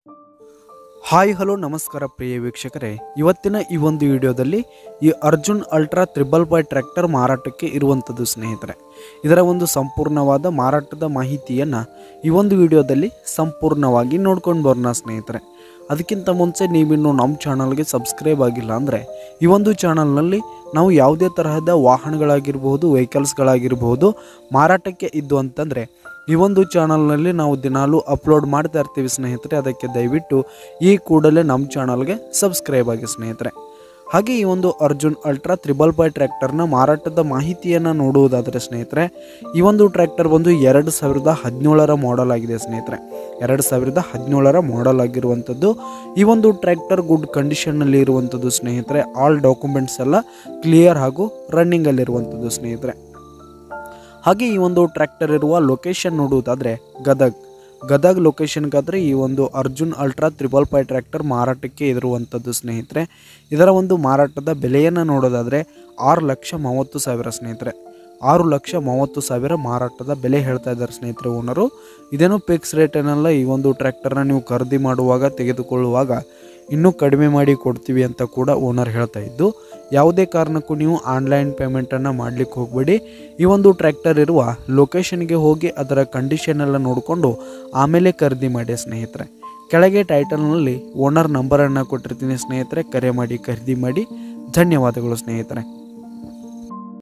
hi hello ನಮಸ್ಕಾರ ಪ್ರಿಯ ವೀಕ್ಷಕರೇ ಇವತ್ತಿನ ಈ ಒಂದು ವಿಡಿಯೋದಲ್ಲಿ ಈ ಅರ್ಜುನ್ ಅಲ್ಟ್ರಾ ತ್ರಿಬಲ್ ಬೈ ಟ್ರ್ಯಾಕ್ಟರ್ ಮಾರಾಟಕ್ಕೆ ಇರುವಂಥದ್ದು ಸ್ನೇಹಿತರೆ ಇದರ ಒಂದು ಸಂಪೂರ್ಣವಾದ ಮಾರಾಟದ ಮಾಹಿತಿಯನ್ನು ಈ ಒಂದು ವಿಡಿಯೋದಲ್ಲಿ ಸಂಪೂರ್ಣವಾಗಿ ನೋಡ್ಕೊಂಡು ಬರೋಣ ಸ್ನೇಹಿತರೆ ಅದಕ್ಕಿಂತ ಮುಂಚೆ ನೀವಿನ್ನು ನಮ್ಮ ಚಾನಲ್ಗೆ ಸಬ್ಸ್ಕ್ರೈಬ್ ಆಗಿಲ್ಲ ಅಂದರೆ ಈ ಒಂದು ಚಾನಲ್ನಲ್ಲಿ ನಾವು ಯಾವುದೇ ತರಹದ ವಾಹನಗಳಾಗಿರ್ಬೋದು ವೆಹಿಕಲ್ಸ್ಗಳಾಗಿರ್ಬೋದು ಮಾರಾಟಕ್ಕೆ ಇದ್ದು ಅಂತಂದರೆ ಈ ಒಂದು ಚಾನಲ್ನಲ್ಲಿ ನಾವು ದಿನಾಲೂ ಅಪ್ಲೋಡ್ ಮಾಡ್ತಾ ಇರ್ತೀವಿ ಸ್ನೇಹಿತರೆ ಅದಕ್ಕೆ ದಯವಿಟ್ಟು ಈ ಕೂಡಲೇ ನಮ್ಮ ಚಾನಲ್ಗೆ ಸಬ್ಸ್ಕ್ರೈಬ್ ಆಗಿ ಸ್ನೇಹಿತರೆ ಹಾಗೆ ಈ ಒಂದು ಅರ್ಜುನ್ ಅಲ್ಟ್ರಾ ತ್ರಿಬಲ್ ಬೈ ಟ್ರ್ಯಾಕ್ಟರ್ನ ಮಾರಾಟದ ಮಾಹಿತಿಯನ್ನು ನೋಡುವುದಾದರೆ ಸ್ನೇಹಿತರೆ ಈ ಒಂದು ಟ್ರ್ಯಾಕ್ಟರ್ ಬಂದು ಎರಡು ಸಾವಿರದ ಹದಿನೇಳರ ಮಾಡೆಲ್ ಆಗಿದೆ ಸ್ನೇಹಿತರೆ ಎರಡು ಸಾವಿರದ ಹದಿನೇಳರ ಮಾಡೆಲ್ ಆಗಿರುವಂಥದ್ದು ಈ ಒಂದು ಟ್ರ್ಯಾಕ್ಟರ್ ಗುಡ್ ಕಂಡೀಷನ್ನಲ್ಲಿ ಇರುವಂಥದ್ದು ಸ್ನೇಹಿತರೆ ಆಲ್ ಡಾಕ್ಯುಮೆಂಟ್ಸ್ ಎಲ್ಲ ಕ್ಲಿಯರ್ ಹಾಗೂ ರನ್ನಿಂಗಲ್ಲಿರುವಂಥದ್ದು ಸ್ನೇಹಿತರೆ ಹಾಗೆ ಈ ಒಂದು ಟ್ರ್ಯಾಕ್ಟರ್ ಇರುವ ಲೊಕೇಶನ್ ನೋಡುವುದಾದರೆ ಗದಗ್ ಗದಗ್ ಲೊಕೇಶನ್ಗಾದರೆ ಈ ಒಂದು ಅರ್ಜುನ್ ಅಲ್ಟ್ರಾ ತ್ರಿಬಲ್ ಫೈ ಟ್ರ್ಯಾಕ್ಟರ್ ಮಾರಾಟಕ್ಕೆ ಇರುವಂಥದ್ದು ಸ್ನೇಹಿತರೆ ಇದರ ಒಂದು ಮಾರಾಟದ ಬೆಲೆಯನ್ನು ನೋಡೋದಾದರೆ ಆರು ಲಕ್ಷ ಮೂವತ್ತು ಸಾವಿರ ಸ್ನೇಹಿತರೆ ಆರು ಲಕ್ಷ ಮೂವತ್ತು ಸಾವಿರ ಮಾರಾಟದ ಬೆಲೆ ಹೇಳ್ತಾ ಇದ್ದಾರೆ ಸ್ನೇಹಿತರೆ ಓನರು ಇದೇನು ಫಿಕ್ಸ್ ರೇಟ್ ಏನಲ್ಲ ಈ ಒಂದು ಟ್ರ್ಯಾಕ್ಟರ್ನ ನೀವು ಖರೀದಿ ಮಾಡುವಾಗ ತೆಗೆದುಕೊಳ್ಳುವಾಗ ಇನ್ನೂ ಕಡಿಮೆ ಮಾಡಿ ಕೊಡ್ತೀವಿ ಅಂತ ಕೂಡ ಓನರ್ ಹೇಳ್ತಾ ಇದ್ದು ಯಾವುದೇ ಕಾರಣಕ್ಕೂ ನೀವು ಆನ್ಲೈನ್ ಪೇಮೆಂಟನ್ನು ಮಾಡಲಿಕ್ಕೆ ಹೋಗಬೇಡಿ ಈ ಒಂದು ಟ್ರ್ಯಾಕ್ಟರ್ ಇರುವ ಲೊಕೇಶನ್ಗೆ ಹೋಗಿ ಅದರ ಕಂಡೀಷನ್ ಎಲ್ಲ ನೋಡಿಕೊಂಡು ಆಮೇಲೆ ಖರೀದಿ ಮಾಡಿ ಸ್ನೇಹಿತರೆ ಕೆಳಗೆ ಟೈಟಲ್ನಲ್ಲಿ ಓನರ್ ನಂಬರನ್ನು ಕೊಟ್ಟಿರ್ತೀನಿ ಸ್ನೇಹಿತರೆ ಕರೆ ಮಾಡಿ ಖರೀದಿ ಮಾಡಿ ಧನ್ಯವಾದಗಳು ಸ್ನೇಹಿತರೆ